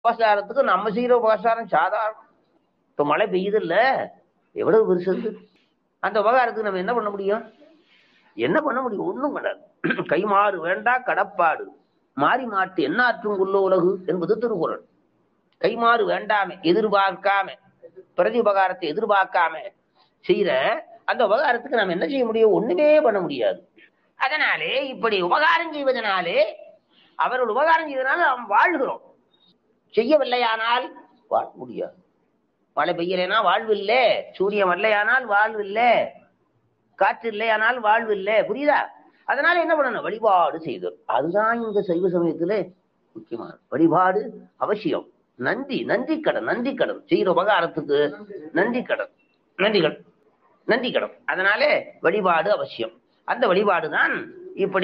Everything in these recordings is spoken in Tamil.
உபசாரத்துக்கு நம்ம செய்யற உபசாரம் சாதாரணம் இப்ப மழை பெய்யுது இல்ல எவ்வளவு பெருசு அது? அந்த உபகாரத்துக்கு நம்ம என்ன பண்ண முடியும் என்ன பண்ண முடியும் ஒண்ணும் பண்ணாது கைமாறு வேண்டா கடப்பாடு மாறி மாட்டு என்ன ஆற்றும் உள்ள உலகு என்பது திருக்குறள் கைமாறு வேண்டாம எதிர்பார்க்காம பிரதி உபகாரத்தை எதிர்பார்க்காம செய்யற அந்த உபகாரத்துக்கு நாம் என்ன செய்ய முடியும் ஒண்ணுமே பண்ண முடியாது அதனாலே இப்படி உபகாரம் செய்வதனாலே அவர்கள் உபகாரம் செய்வதனால நாம் வாழ்கிறோம் செய்யவில்லையானால் வாழ முடியாது மழை பெய்யலைனா வாழ்வு இல்லை சூரியன் வரலையானால் வாழ்வு இல்லை காற்று இல்லையானால் வாழ்வு இல்லை புரியுதா அதனால என்ன பண்ணணும் வழிபாடு செய்தல் அதுதான் இந்த சைவ சமயத்துல முக்கியமான வழிபாடு அவசியம் நன்றி நன்றி கடன் நன்றி கடன் செய்யற உபகாரத்துக்கு நன்றி கடன் நன்றி கடன் நன்றி கடன் அதனாலே வழிபாடு அவசியம் அந்த வழிபாடு தான் இப்படி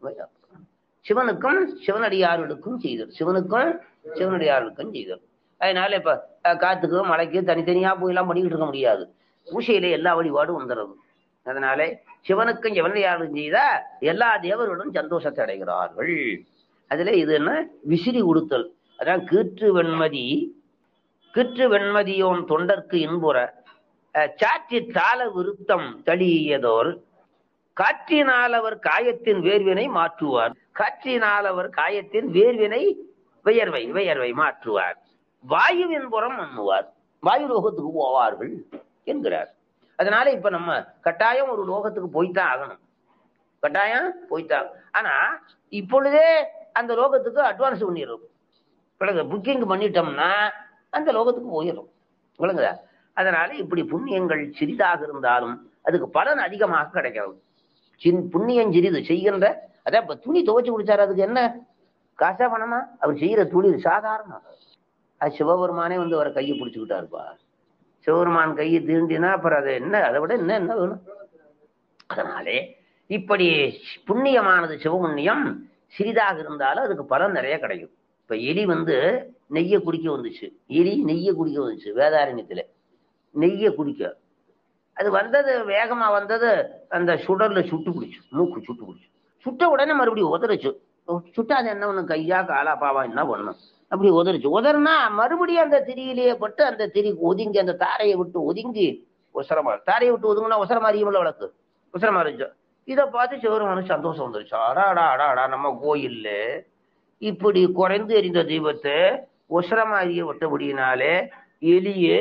சிவனுக்கும் சிவனடியார்களுக்கும் செய்தல் சிவனுக்கும் சிவனடியார்களுக்கும் செய்தல் அதனால இப்ப அஹ், காத்துக்கு மழைக்கு தனித்தனியா போய் எல்லாம் பண்ணிக்கிட்டு இருக்க முடியாது பூசையிலே எல்லா வழிபாடும் வந்துடுறது அதனால சிவனுக்கும் சிவனடியார்களுக்கும் செய்தா எல்லா தேவர்களும் சந்தோஷத்தை அடைகிறார்கள் அதுல இது என்ன விசிறி உடுத்தல் அதான் கீற்று வெண்மதி கீற்று வெண்மதியோன் தொண்டர்க்கு இன்புற அஹ், சாற்றி தாள விருத்தம் தளியதோர் காற்றினால் அவர் காயத்தின் வேர்வினை மாற்றுவார் காற்றினால் அவர் காயத்தின் வேர்வினை வியர்வை வியர்வை மாற்றுவார் வாயுவின் புறம் மண்ணுவார் வாயு லோகத்துக்கு போவார்கள் என்கிறார் அதனால இப்ப நம்ம கட்டாயம் ஒரு லோகத்துக்கு போய்த்தான் ஆகணும் கட்டாயம் போய்த்தான் ஆனா இப்பொழுதே அந்த லோகத்துக்கு அட்வான்ஸ் பண்ணிடுறோம் விளங்குதா புக்கிங் பண்ணிட்டோம்னா அந்த லோகத்துக்கு போயிடும் விளங்குதா அதனால இப்படி புண்ணியங்கள் சிறிதாக இருந்தாலும் அதுக்கு பலன் அதிகமாக கிடைக்கிறது சின் புண்ணியம் சிறிது செய்கின்ற அதான் இப்ப துணி துவைச்சு குடிச்சாரு அதுக்கு என்ன காசா பணமா அவர் செய்யற தொழில் சாதாரணம் அது சிவபெருமானே வந்து அவரை கையை பிடிச்சுக்கிட்டாருப்பா சிவபெருமான் கையை தீண்டினா அப்புறம் அது என்ன அதை விட என்ன என்ன வேணும் அதனாலே இப்படி புண்ணியமானது சிவபுண்ணியம் சிறிதாக இருந்தாலும் அதுக்கு பலன் நிறைய கிடைக்கும் இப்ப எலி வந்து நெய்யை குடிக்க வந்துச்சு எலி நெய்யை குடிக்க வந்துச்சு வேதாரண்யத்துல நெய்யை குடிக்க அது வந்தது வேகமா வந்தது அந்த சுடர்ல சுட்டு பிடிச்சு மூக்கு சுட்டு பிடிச்சு சுட்ட உடனே மறுபடியும் உதறிச்சு சுட்டா அது என்ன பண்ணும் கையா காலா பாவா என்ன பண்ணும் அப்படி உதறிச்சு உதறினா மறுபடியும் அந்த திரியிலேயே பட்டு அந்த திரி ஒதுங்கி அந்த தாரையை விட்டு ஒதுங்கி உசரமா தாரையை விட்டு ஒதுங்கினா உசரமா அறியுமில்ல விளக்கு உசரமா இருந்துச்சு இதை பார்த்து சிவருமான சந்தோஷம் வந்துருச்சு அடாடா அடாடா நம்ம கோயில்ல இப்படி குறைந்து எறிந்த தெய்வத்தை உசரமா அறிய விட்டபடியினாலே எலியே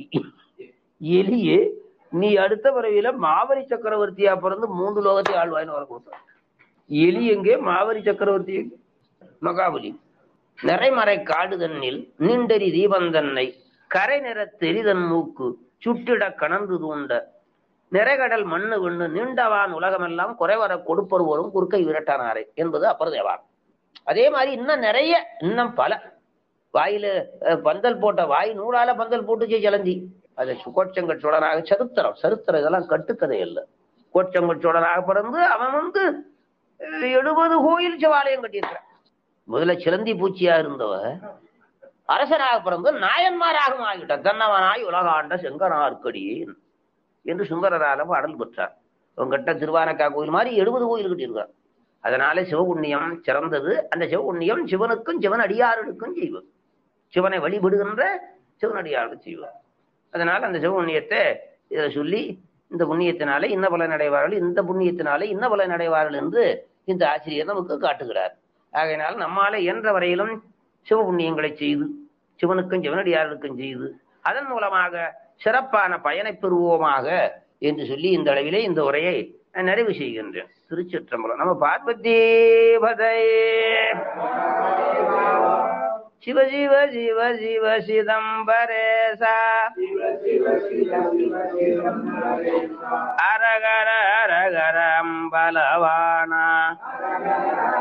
எலியே நீ அடுத்த பிறவியில மாவரி சக்கரவர்த்தியா பிறந்து மூன்று லோகத்தை ஆழ்வாயின்னு வர கொடுத்தார் எலி எங்கே மாவரி சக்கரவர்த்தி எங்கே? மகாபலி நிறைமறை காடு தன்னில் நீண்டறி தீபந்தன்னை கரை நிற தெரிதன் மூக்கு சுட்டிட கணந்து தூண்ட நிறைகடல் மண்ணு விண்ணு நீண்டவான் உலகமெல்லாம் குறைவர கொடுப்பருவரும் குறுக்கை விரட்டானாரே என்பது அப்பர் தேவாரம் அதே மாதிரி இன்னும் நிறைய இன்னும் பல வாயில அஹ், பந்தல் போட்ட வாய் நூறால பந்தல் போட்டுச்சு ஜலந்தி அது கோச்சங்கட் சோழனாக சரித்திரம் சரித்திரம் இதெல்லாம் கட்டுக்கதை அல்ல கோச்சங்கட் சோழனாக பிறந்து அவன் வந்து அஹ், எழுபது கோயில் சிவாலயம் கட்டியிருக்கிறான் முதல்ல சிலந்தி பூச்சியா இருந்தவ அரசனாக பிறந்து நாயன்மாராகவும் ஆகிட்டான் தன்னவனாய் உலகாண்ட செங்கனார்க்கடி என்று சுந்தரரால பாடல் பெற்றார் உங்ககிட்ட திருவானக்கா கோயில் மாதிரி எழுபது கோயில் கட்டியிருக்கார் அதனால சிவபுண்ணியம் சிறந்தது அந்த சிவபுண்ணியம் சிவனுக்கும் சிவன் அடியார்களுக்கும் செய்வது சிவனை வழிபடுகின்ற சிவனடியார்களுக்கு செய்வார் அதனால அந்த சிவபுண்ணியத்தை இதை சொல்லி இந்த புண்ணியத்தினாலே இன்ன பலன் அடைவார்கள் இந்த புண்ணியத்தினாலே இன்ன பலன் அடைவார்கள் என்று இந்த ஆசிரியர் நமக்கு காட்டுகிறார் ஆகையினால் நம்மாலே இயன்ற வரையிலும் சிவபுண்ணியங்களை செய்து சிவனுக்கும் சிவனடியார்களுக்கும் செய்து அதன் மூலமாக சிறப்பான பயனை பெறுவோமாக என்று சொல்லி இந்த அளவிலே இந்த உரையை நான் நிறைவு செய்கின்றேன் திருச்சிற்றம்பலம் நம்ம பார்வதி பதையே சிவ சிவ சிவ சிவ சிதம்பரேசா அரகர அரகர அம்பலவானா